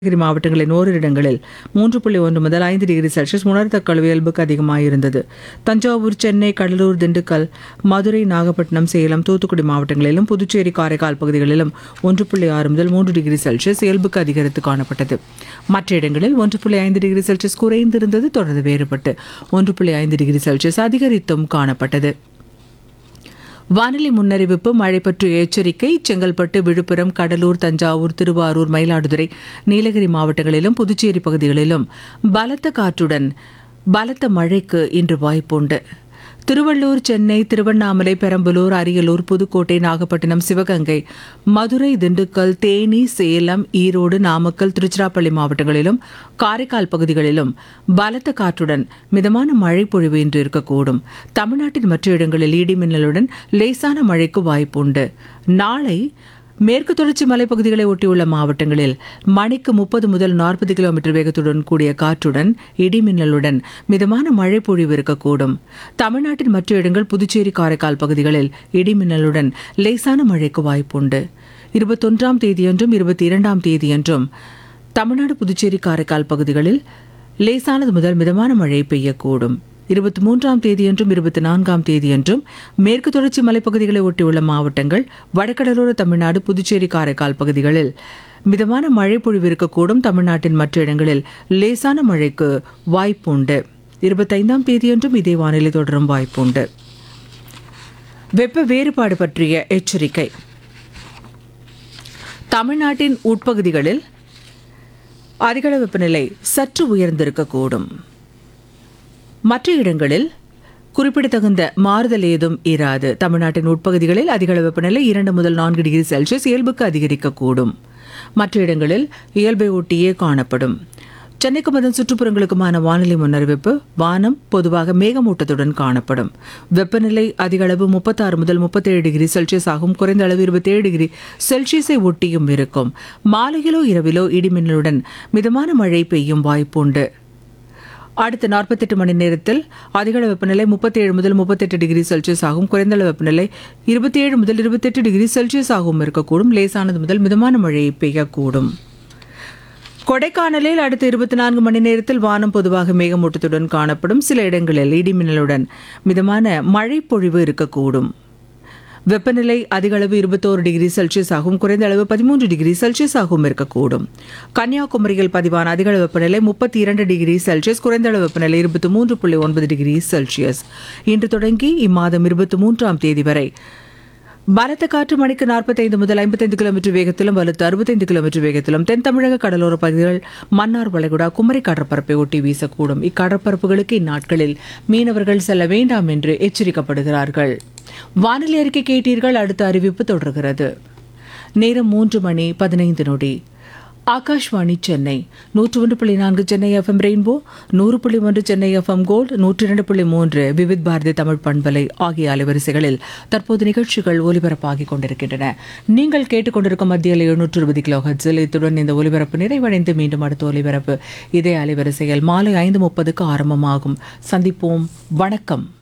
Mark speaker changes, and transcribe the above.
Speaker 1: நீலகிரி மாவட்டங்களின் ஓரிரு இடங்களில் மூன்று புள்ளி ஒன்று முதல் ஐந்து டிகிரி செல்சியஸ் உணர்த்தக்க அளவு இயல்புக்கு அதிகமாக இருந்தது தஞ்சாவூர் சென்னை கடலூர் திண்டுக்கல் மதுரை நாகப்பட்டினம் சேலம் தூத்துக்குடி மாவட்டங்களிலும் புதுச்சேரி காரைக்கால் பகுதிகளிலும் ஒன்று புள்ளி ஆறு முதல் மூன்று டிகிரி செல்சியஸ் இயல்புக்கு அதிகரித்து காணப்பட்டது மற்ற இடங்களில் ஒன்று புள்ளி ஐந்து டிகிரி செல்சியஸ் குறைந்திருந்தது தொடர்ந்து வேறுபட்டு ஒன்று புள்ளி ஐந்து டிகிரி செல்சியஸ் அதிகரித்தும் காணப்பட்டது வானிலை முன்னறிவிப்பு மழை பற்றிய எச்சரிக்கை செங்கல்பட்டு விழுப்புரம் கடலூர் தஞ்சாவூர் திருவாரூர் மயிலாடுதுறை நீலகிரி மாவட்டங்களிலும் புதுச்சேரி பகுதிகளிலும் பலத்த காற்றுடன் பலத்த மழைக்கு இன்று வாய்ப்புண்டு திருவள்ளூர் சென்னை திருவண்ணாமலை பெரம்பலூர் அரியலூர் புதுக்கோட்டை நாகப்பட்டினம் சிவகங்கை மதுரை திண்டுக்கல் தேனி சேலம் ஈரோடு நாமக்கல் திருச்சிராப்பள்ளி மாவட்டங்களிலும் காரைக்கால் பகுதிகளிலும் பலத்த காற்றுடன் மிதமான மழை பொழிவு இன்று இருக்கக்கூடும் தமிழ்நாட்டின் மற்ற இடங்களில் இடி மின்னலுடன் லேசான மழைக்கு வாய்ப்புண்டு நாளை மேற்கு தொடர்ச்சி மலைப்பகுதிகளை ஒட்டியுள்ள மாவட்டங்களில் மணிக்கு முப்பது முதல் நாற்பது கிலோமீட்டர் வேகத்துடன் கூடிய காற்றுடன் இடிமின்னலுடன் மிதமான மழை பொழிவு இருக்கக்கூடும் தமிழ்நாட்டின் மற்ற இடங்கள் புதுச்சேரி காரைக்கால் பகுதிகளில் இடிமின்னலுடன் லேசான மழைக்கு வாய்ப்புண்டு இருபத்தொன்றாம் தேதியன்றும் இருபத்தி இரண்டாம் தேதியன்றும் தமிழ்நாடு புதுச்சேரி காரைக்கால் பகுதிகளில் லேசானது முதல் மிதமான மழை பெய்யக்கூடும் இருபத்தி மூன்றாம் தேதியன்றும் இருபத்தி நான்காம் தேதியன்றும் மேற்கு தொடர்ச்சி மலைப்பகுதிகளை ஒட்டியுள்ள மாவட்டங்கள் வடகடலோர தமிழ்நாடு புதுச்சேரி காரைக்கால் பகுதிகளில் மிதமான மழை பொழிவு இருக்கக்கூடும் தமிழ்நாட்டின் மற்ற இடங்களில் லேசான மழைக்கு வாய்ப்புண்டு இருபத்தைந்தாம் தேதியன்றும் இதே வானிலை தொடரும் வாய்ப்புண்டு வெப்ப வேறுபாடு பற்றிய எச்சரிக்கை தமிழ்நாட்டின் உட்பகுதிகளில் அதிகள வெப்பநிலை சற்று உயர்ந்திருக்கக்கூடும் மற்ற இடங்களில் குறிப்பிடத்தகுந்த மாறுதல் ஏதும் இராது தமிழ்நாட்டின் உட்பகுதிகளில் அதிகளவு வெப்பநிலை இரண்டு முதல் நான்கு டிகிரி செல்சியஸ் இயல்புக்கு அதிகரிக்கக்கூடும் மற்ற இடங்களில் இயல்பை ஒட்டியே காணப்படும் சென்னைக்கும் அதன் சுற்றுப்புறங்களுக்குமான வானிலை முன்னறிவிப்பு வானம் பொதுவாக மேகமூட்டத்துடன் காணப்படும் வெப்பநிலை அதிக அளவு முப்பத்தாறு முதல் முப்பத்தேழு டிகிரி செல்சியஸ் ஆகும் குறைந்த அளவு இருபத்தேழு டிகிரி செல்சியஸை ஒட்டியும் இருக்கும் மாலையிலோ இரவிலோ இடிமின்னலுடன் மிதமான மழை பெய்யும் வாய்ப்புண்டு அடுத்த நாற்பத்தெட்டு மணி நேரத்தில் அதிகள வெப்பநிலை முப்பத்தேழு முதல் முப்பத்தெட்டு டிகிரி செல்சியஸ் ஆகும் குறைந்த அளவு வெப்பநிலை இருபத்தேழு முதல் இருபத்தெட்டு டிகிரி செல்சியஸ் ஆகவும் இருக்கக்கூடும் லேசானது முதல் மிதமான மழை பெய்யக்கூடும் கொடைக்கானலில் அடுத்த இருபத்தி நான்கு மணி நேரத்தில் வானம் பொதுவாக மேகமூட்டத்துடன் காணப்படும் சில இடங்களில் இடிமின்னலுடன் மிதமான மழை பொழிவு இருக்கக்கூடும் வெப்பநிலை அதிக அளவு இருபத்தோரு டிகிரி செல்சியஸ் ஆகும் குறைந்த அளவு பதிமூன்று டிகிரி செல்சியஸ் ஆகவும் இருக்கக்கூடும் கன்னியாகுமரியில் பதிவான அதிக அளவு வெப்பநிலை முப்பத்தி இரண்டு டிகிரி செல்சியஸ் குறைந்த அளவு வெப்பநிலை இருபத்தி மூன்று புள்ளி ஒன்பது டிகிரி செல்சியஸ் இன்று தொடங்கி இம்மாதம் இருபத்தி மூன்றாம் தேதி வரை பலத்த காற்று மணிக்கு நாற்பத்தைந்து முதல் ஐம்பத்தைந்து கிலோமீட்டர் வேகத்திலும் வலுத்து அறுபத்தைந்து கிலோமீட்டர் வேகத்திலும் தென் தமிழக கடலோர பகுதிகள் மன்னார் வளைகுடா குமரி கடற்பரப்பை ஒட்டி வீசக்கூடும் இக்கடற்பரப்புகளுக்கு இந்நாட்களில் மீனவர்கள் செல்ல வேண்டாம் என்று எச்சரிக்கப்படுகிறார்கள் வானிலை அறிக்கை கேட்டீர்கள் அடுத்த அறிவிப்பு தொடர்கிறது நேரம் மூன்று மணி பதினைந்து நொடி ஆகாஷ்வாணி சென்னை நூற்று ஒன்று புள்ளி நான்கு சென்னை எஃப்எம் ரெயின்போ நூறு புள்ளி ஒன்று சென்னை எஃப்எம் கோல்டு நூற்றி இரண்டு புள்ளி மூன்று விவித் பாரதி தமிழ் பண்பலை ஆகிய அலைவரிசைகளில் தற்போது நிகழ்ச்சிகள் ஒலிபரப்பாகிக் கொண்டிருக்கின்றன நீங்கள் கேட்டுக்கொண்டிருக்கும் மத்தியில் எழுநூற்று இருபது கிலோ ஹட்ஸில் இத்துடன் இந்த ஒலிபரப்பு நிறைவடைந்து மீண்டும் அடுத்த ஒலிபரப்பு இதே அலைவரிசையில் மாலை ஐந்து முப்பதுக்கு ஆரம்பமாகும் சந்திப்போம் வணக்கம்